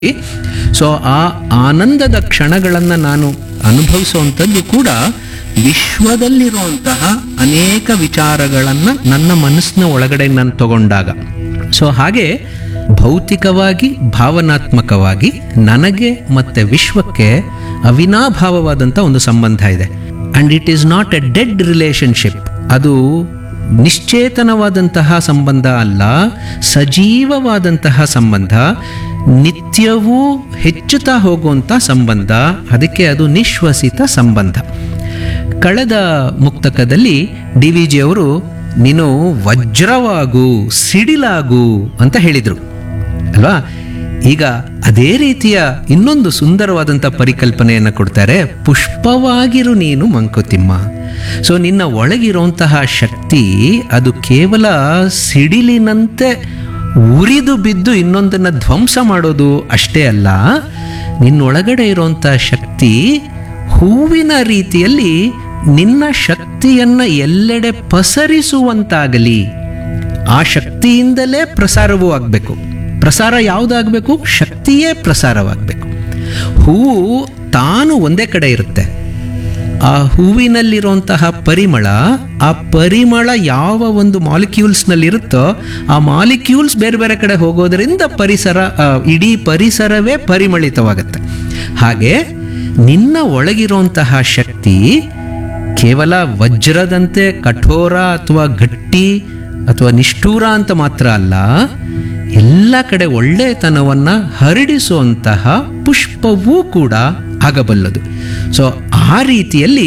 so ಆ ಆನಂದದ ಕ್ಷಣಗಳನ್ನು ನಾನು ಅನುಭವಿಸುವಂಥದ್ದು ಕೂಡ ವಿಶ್ವದಲ್ಲಿರುವಂತಹ ಅನೇಕ ವಿಚಾರಗಳನ್ನು ನನ್ನ ಮನಸ್ಸಿನ ಒಳಗಡೆ ನಾನು ತಗೊಂಡಾಗ ಸೊ ಹಾಗೆ ಭೌತಿಕವಾಗಿ ಭಾವನಾತ್ಮಕವಾಗಿ ನನಗೆ ಮತ್ತು ವಿಶ್ವಕ್ಕೆ ಅವಿನಾಭಾವವಾದಂಥ ಒಂದು ಸಂಬಂಧ ಇದೆ and it is not a dead relationship ಅದು ನಿಶ್ಚೇತನವಾದಂತಹ ಸಂಬಂಧ ಅಲ್ಲ ಸಜೀವವಾದಂತಹ ಸಂಬಂಧ ನಿತ್ಯವೂ ಹೆಚ್ಚುತ್ತಾ ಹೋಗುವಂಥ ಸಂಬಂಧ ಅದಕ್ಕೆ ಅದು ನಿಶ್ವಸಿತ ಸಂಬಂಧ ಕಳೆದ ಮುಕ್ತಕದಲ್ಲಿ ಡಿ ವಿ ಜಿ ಅವರು ನೀನು ವಜ್ರವಾಗು ಸಿಡಿಲಾಗು ಅಂತ ಹೇಳಿದರು ಅಲ್ವಾ ಈಗ ಅದೇ ರೀತಿಯ ಇನ್ನೊಂದು ಸುಂದರವಾದಂಥ ಪರಿಕಲ್ಪನೆಯನ್ನು ಕೊಡ್ತಾರೆ ಪುಷ್ಪವಾಗಿರು ನೀನು ಮಂಕುತಿಮ್ಮ ಸೊ ನಿನ್ನ ಒಳಗಿರುವಂತಹ ಶಕ್ತಿ ಅದು ಕೇವಲ ಸಿಡಿಲಿನಂತೆ ಉರಿದು ಬಿದ್ದು ಇನ್ನೊಂದನ್ನು ಧ್ವಂಸ ಮಾಡೋದು ಅಷ್ಟೇ ಅಲ್ಲ ನಿನ್ನೊಳಗಡೆ ಇರುವಂಥ ಶಕ್ತಿ ಹೂವಿನ ರೀತಿಯಲ್ಲಿ ನಿನ್ನ ಶಕ್ತಿಯನ್ನು ಎಲ್ಲೆಡೆ ಪಸರಿಸುವಂತಾಗಲಿ ಆ ಶಕ್ತಿಯಿಂದಲೇ ಪ್ರಸಾರವೂ ಆಗಬೇಕು ಪ್ರಸಾರ ಯಾವುದಾಗಬೇಕು ಶಕ್ತಿಯೇ ಪ್ರಸಾರವಾಗಬೇಕು ಹೂವು ತಾನು ಒಂದೇ ಕಡೆ ಇರುತ್ತೆ ಆ ಹೂವಿನಲ್ಲಿರುವಂತಹ ಪರಿಮಳ ಆ ಪರಿಮಳ ಯಾವ ಒಂದು ಮಾಲಿಕ್ಯೂಲ್ಸ್ನಲ್ಲಿ ಇರುತ್ತೋ ಆ ಮಾಲಿಕ್ಯೂಲ್ಸ್ ಬೇರೆ ಬೇರೆ ಕಡೆ ಹೋಗೋದರಿಂದ ಪರಿಸರ ಆ, ಇಡೀ ಪರಿಸರವೇ ಪರಿಮಳಿತವಾಗುತ್ತೆ ಹಾಗೆ ನಿನ್ನ ಒಳಗಿರುವಂತಹ ಶಕ್ತಿ ಕೇವಲ ವಜ್ರದಂತೆ ಕಠೋರ ಅಥವಾ ಗಟ್ಟಿ ಅಥವಾ ನಿಷ್ಠೂರ ಅಂತ ಮಾತ್ರ ಅಲ್ಲ ಎಲ್ಲ ಕಡೆ ಒಳ್ಳೆತನವನ್ನು ಹರಡಿಸುವಂತಹ ಪುಷ್ಪವೂ ಕೂಡ ಆಗಬಲ್ಲದು ಸೊ ಆ ರೀತಿಯಲ್ಲಿ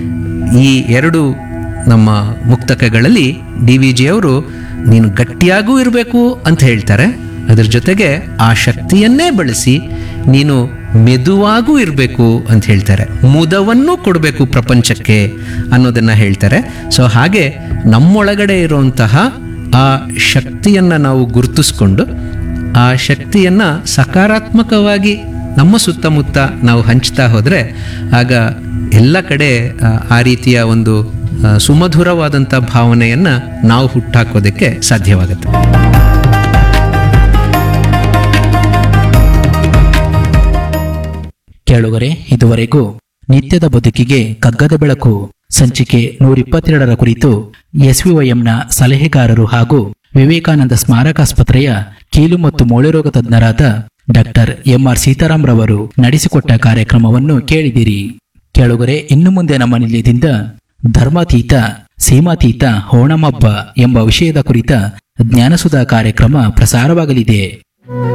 ಈ ಎರಡು ನಮ್ಮ ಮುಕ್ತಕಗಳಲ್ಲಿ ಡಿ ವಿ ಜಿ ಅವರು ನೀನು ಗಟ್ಟಿಯಾಗೂ ಇರಬೇಕು ಅಂತ ಹೇಳ್ತಾರೆ ಅದ್ರ ಜೊತೆಗೆ ಆ ಶಕ್ತಿಯನ್ನೇ ಬಳಸಿ ನೀನು ಮೆದುವಾಗೂ ಇರಬೇಕು ಅಂತ ಹೇಳ್ತಾರೆ ಮುದವನ್ನು ಕೊಡಬೇಕು ಪ್ರಪಂಚಕ್ಕೆ ಅನ್ನೋದನ್ನು ಹೇಳ್ತಾರೆ ಸೊ ಹಾಗೆ ನಮ್ಮೊಳಗಡೆ ಇರುವಂತಹ ಆ ಶಕ್ತಿಯನ್ನು ನಾವು ಗುರುತಿಸ್ಕೊಂಡು ಆ ಶಕ್ತಿಯನ್ನು ಸಕಾರಾತ್ಮಕವಾಗಿ ನಮ್ಮ ಸುತ್ತಮುತ್ತ ನಾವು ಹಂಚ್ತಾ ಹೋದರೆ ಆಗ ಎಲ್ಲ ಕಡೆ ಆ, ಆ ರೀತಿಯ ಒಂದು ಆ, ಸುಮಧುರವಾದಂಥ ಭಾವನೆಯನ್ನು ನಾವು ಹುಟ್ಟಾಕೋದಕ್ಕೆ ಸಾಧ್ಯವಾಗುತ್ತೆ ಕೇಳುಗರೆ ಇದುವರೆಗೂ ನಿತ್ಯದ ಬದುಕಿಗೆ ಕಗ್ಗದ ಬೆಳಕು ಸಂಚಿಕೆ ನೂರಿಪ್ಪತ್ತೆರಡರ ಕುರಿತು ಎಸ್ವಿವೈಎಂನ ಸಲಹೆಗಾರರು ಹಾಗೂ ವಿವೇಕಾನಂದ ಸ್ಮಾರಕಾಸ್ಪತ್ರೆಯ ಕೀಲು ಮತ್ತು ಮೂಳೆ ರೋಗ ತಜ್ಞರಾದ ಡಾಕ್ಟರ್ ಎಂಆರ್ ಸೀತಾರಾಮ್ ರವರು ನಡೆಸಿಕೊಟ್ಟ ಕಾರ್ಯಕ್ರಮವನ್ನು ಕೇಳಿದಿರಿ ಕೇಳುಗರೆ ಇನ್ನು ಮುಂದೆ ನಮ್ಮ ನಿಲಯದಿಂದ ಧರ್ಮಾತೀತ ಸೀಮಾತೀತ ಓಣಮಬ್ಬ ಎಂಬ ವಿಷಯದ ಕುರಿತ ಜ್ಞಾನಸುಧಾ ಕಾರ್ಯಕ್ರಮ ಪ್ರಸಾರವಾಗಲಿದೆ